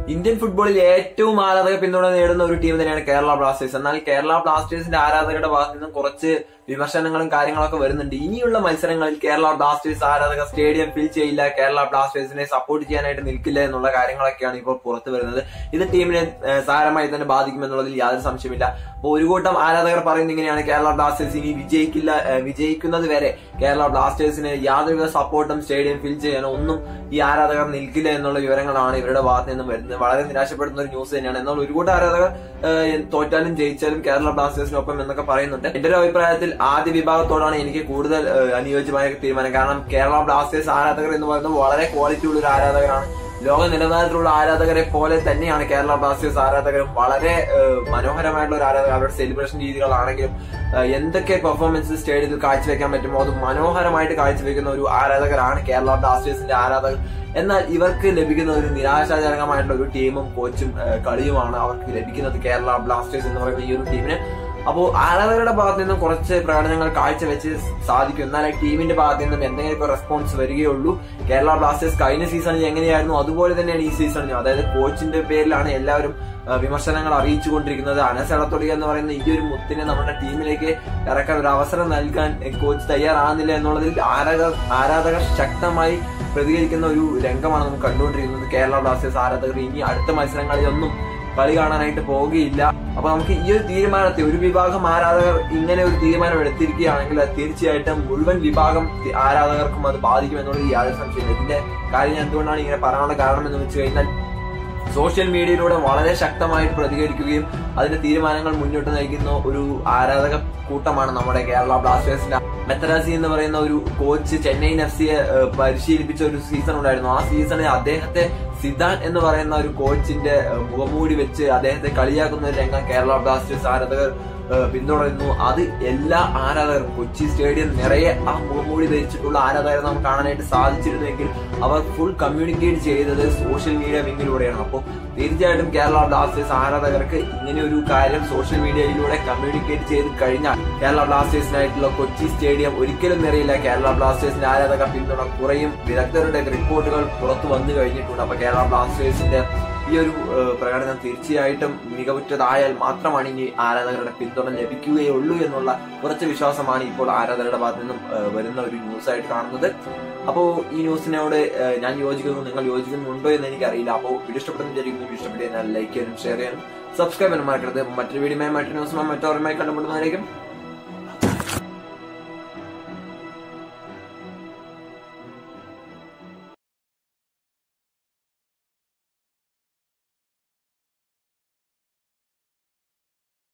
Indian ഫുട്ബോളിൽ ഏറ്റവും ആരാധക പിന്തുണ നേടുന്ന ഒരു ടീം തന്നെയാണ് കേരള ബ്ലാസ്റ്റേഴ്സ് എന്നാൽ കേരള ബ്ലാസ്റ്റേഴ്സിന്റെ ആരാധകരുടെ ഭാഗത്ത് നിന്നും കുറച്ച് വിമർശനങ്ങളും കാര്യങ്ങളൊക്കെ വരുന്നുണ്ട് ഇനിയുള്ള മത്സരങ്ങളിൽ കേരള ബ്ലാസ്റ്റേഴ്സ് ആരാധകർ സ്റ്റേഡിയം ഫിൽ ചെയ്യില്ല കേരള ബ്ലാസ്റ്റേഴ്സിനെ സപ്പോർട്ട് ചെയ്യാനായിട്ട് നിൽക്കില്ല എന്നുള്ള കാര്യങ്ങളൊക്കെയാണ് ഇപ്പോൾ പുറത്തു വരുന്നത് ഇത് ടീമിനെ ഏഹ്, സാരമായി തന്നെ ബാധിക്കുമെന്നുള്ളതിൽ യാതൊരു സംശയമില്ല അപ്പോൾ ഒരു കൂട്ടം ആരാധകർ പറയുന്നത് ഇങ്ങനെയാണ് കേരള ബ്ലാസ്റ്റേഴ്സ് ഇനി വിജയിക്കില്ല ഏഹ്, വിജയിക്കുന്നത് വരെ കേരള ബ്ലാസ്റ്റേഴ്സിന് യാതൊരുവിധ സപ്പോർട്ടും സ്റ്റേഡിയം ഫിൽ ചെയ്യാനോ ഒന്നും ഈ ആരാധകർ നിൽക്കില്ല എന്നുള്ള വിവരങ്ങളാണ് ഇവരുടെ ഭാഗത്ത് നിന്നും വരുന്നത് വളരെ നിരാശപ്പെടുന്ന ഒരു ന്യൂസ് തന്നെയാണ് എന്നാൽ ഒരു കൂട്ടം ആരാധകർ ഏഹ്, തോറ്റാലും ജയിച്ചാലും കേരള ബ്ലാസ്റ്റേഴ്സിനൊപ്പം എന്നൊക്കെ പറയുന്നുണ്ട് എന്റെ ഒരു അഭിപ്രായത്തിൽ ആദ്യ വിഭാഗത്തോടാണ് എനിക്ക് കൂടുതൽ ഏഹ്, അനുയോജ്യമായ തീരുമാനം കാരണം കേരള ബ്ലാസ്റ്റേഴ്സ് ആരാധകർ എന്ന് പറയുന്നത് വളരെ ക്വാളിറ്റി ഉള്ള ഒരു ആരാധകരാണ് ലോക നിലവാരത്തിലുള്ള ആരാധകരെ പോലെ തന്നെയാണ് കേരള ബ്ലാസ്റ്റേഴ്സ് ആരാധകരും വളരെ ഏഹ്, മനോഹരമായിട്ടുള്ള ഒരു ആരാധകർ അവരുടെ സെലിബ്രേഷൻ രീതികളാണെങ്കിലും ഏഹ്, എന്തൊക്കെ പെർഫോമൻസ് സ്റ്റേഡിയത്തിൽ കാഴ്ചവെക്കാൻ പറ്റുമോ അത് മനോഹരമായിട്ട് കാഴ്ചവെക്കുന്ന ഒരു ആരാധകരാണ് കേരള ബ്ലാസ്റ്റേഴ്സിന്റെ ആരാധകർ എന്നാൽ ഇവർക്ക് ലഭിക്കുന്ന ഒരു നിരാശാജനകമായിട്ടുള്ള ഒരു ടീമും കോച്ചും ഏഹ്, കളിയുമാണ് അവർക്ക് ലഭിക്കുന്നത് കേരള ബ്ലാസ്റ്റേഴ്സ് എന്ന് പറയുന്ന ഈ ഒരു ടീമിന് അപ്പോൾ ആരാധകരുടെ ഭാഗത്ത് നിന്നും കുറച്ച് പ്രകടനങ്ങൾ കാഴ്ചവെച്ച് സാധിക്കും എന്നാൽ ആ ടീമിന്റെ ഭാഗത്ത് നിന്നും എന്തെങ്കിലും റെസ്പോൺസ് വരികയുള്ളൂ കേരള ബ്ലാസ്റ്റേഴ്സ് കഴിഞ്ഞ സീസണിൽ എങ്ങനെയായിരുന്നു അതുപോലെ തന്നെയാണ് ഈ സീസണിലും അതായത് കോച്ചിന്റെ പേരിലാണ് എല്ലാവരും ആ, വിമർശനങ്ങൾ അറിയിച്ചുകൊണ്ടിരിക്കുന്നത് അനസടത്തൊടി എന്ന് പറയുന്ന ഈ ഒരു മുത്തിനെ നമ്മുടെ ടീമിലേക്ക് ഇറക്കാൻ ഒരു അവസരം നൽകാൻ കോച്ച് തയ്യാറാകുന്നില്ല എന്നുള്ളതിൽ ആരാധകർ ആരാധകർ ശക്തമായി പ്രതികരിക്കുന്ന ഒരു രംഗമാണ് നമുക്ക് കണ്ടുകൊണ്ടിരിക്കുന്നത് കേരള ബ്ലാസ്റ്റേഴ്സ് ആരാധകർ ഇനി അടുത്ത മത്സരങ്ങളിലൊന്നും കളി കാണാനായിട്ട് പോവുകയില്ല അപ്പൊ നമുക്ക് ഈ ഒരു തീരുമാനത്തെ ഒരു വിഭാഗം ആരാധകർ ഇങ്ങനെ ഒരു തീരുമാനം എടുത്തിരിക്കുകയാണെങ്കിൽ അത് തീർച്ചയായിട്ടും മുഴുവൻ വിഭാഗം തി- ആരാധകർക്കും അത് ബാധിക്കും എന്നുള്ളത് യാതൊരു സംശയമില്ല ഇതിന്റെ കാര്യം ഞാൻ എന്തുകൊണ്ടാണ് ഇങ്ങനെ പറയാനുള്ള കാരണം എന്ന് വെച്ച് കഴിഞ്ഞാൽ സോഷ്യൽ മീഡിയയിലൂടെ വളരെ ശക്തമായിട്ട് പ്രതികരിക്കുകയും അതിന്റെ തീരുമാനങ്ങൾ മുന്നോട്ട് നയിക്കുന്ന ഒരു ആരാധക കൂട്ടമാണ് നമ്മുടെ കേരള ബ്ലാസ്റ്റേഴ്സിന്റെ മെത്തരാസി എന്ന് പറയുന്ന ഒരു കോച്ച് ചെന്നൈയിൻ എഫ് സിയെ പരിശീലിപ്പിച്ച ഒരു സീസൺ ഉണ്ടായിരുന്നു ആ സീസണിൽ അദ്ദേഹത്തെ സിദ്ധാൻ എന്ന് പറയുന്ന ഒരു കോച്ചിന്റെ ഏഹ്, മുഖംമൂടി വെച്ച് അദ്ദേഹത്തെ കളിയാക്കുന്ന ഒരു രംഗം കേരള ബ്ലാസ്റ്റേഴ്സ് ആരാധകർ ഏഹ്, പിന്തുടരുന്നു അത് എല്ലാ ആരാധകരും കൊച്ചി സ്റ്റേഡിയം നിറയെ ആ മുഖംമൂടി ധരിച്ചിട്ടുള്ള ആരാധകരെ നമുക്ക് കാണാനായിട്ട് സാധിച്ചിരുന്നെങ്കിൽ അവർ ഫുൾ കമ്മ്യൂണിക്കേറ്റ് ചെയ്തത് സോഷ്യൽ മീഡിയ വിങ്ങിലൂടെയാണ് അപ്പോൾ തീർച്ചയായിട്ടും കേരള ബ്ലാസ്റ്റേഴ്സ് ആരാധകർക്ക് ഇങ്ങനെ ഒരു കാര്യം സോഷ്യൽ മീഡിയയിലൂടെ കമ്മ്യൂണിക്കേറ്റ് ചെയ്ത് കഴിഞ്ഞാൽ കേരള ബ്ലാസ്റ്റേഴ്സിനായിട്ടുള്ള കൊച്ചി സ്റ്റേഡിയം ഒരിക്കലും നിറയില്ല കേരള ബ്ലാസ്റ്റേഴ്സിന്റെ ആരാധക പിന്തുണ കുറയും വിദഗ്ധരുടെ റിപ്പോർട്ടുകൾ പുറത്തു വന്നു കഴിഞ്ഞിട്ടുണ്ട് അപ്പൊ കേരള ബ്ലാസ്റ്റേഴ്സിന്റെ ഈ ഒരു ഏഹ്, പ്രകടനം തീർച്ചയായിട്ടും മികവുറ്റതായാൽ മാത്രമാണ് ഇനി ആരാധകരുടെ പിന്തുണ ലഭിക്കുകയുള്ളൂ എന്നുള്ള ഉറച്ച വിശ്വാസമാണ് ഇപ്പോൾ ആരാധകരുടെ ഭാഗത്തു നിന്നും ഏഹ്, വരുന്ന ഒരു ന്യൂസ് ആയിട്ട് കാണുന്നത് അപ്പോൾ ഈ ന്യൂസിനോട് ഏഹ്, ഞാൻ യോജിക്കുന്നു നിങ്ങൾ യോജിക്കുന്നുണ്ടോ എന്ന് എനിക്കറിയില്ല അപ്പോൾ വീഡിയോ ഇഷ്ടപ്പെടുന്ന വിചാരിക്കുന്നു വീഡിയോ ഇഷ്ടപ്പെട്ടു കഴിഞ്ഞാൽ ലൈക്ക് ചെയ്യാനും ഷെയർ ചെയ്യാനും സബ്സ്ക്രൈബ് ചെയ്യാനും മറക്കരുത് മറ്റൊരു വീഡിയോ മറ്റൊരു ന്യൂസുമായി മറ്റോർമ്മയായി കണ്ടുമുട്ടുന്നതായിരിക്കും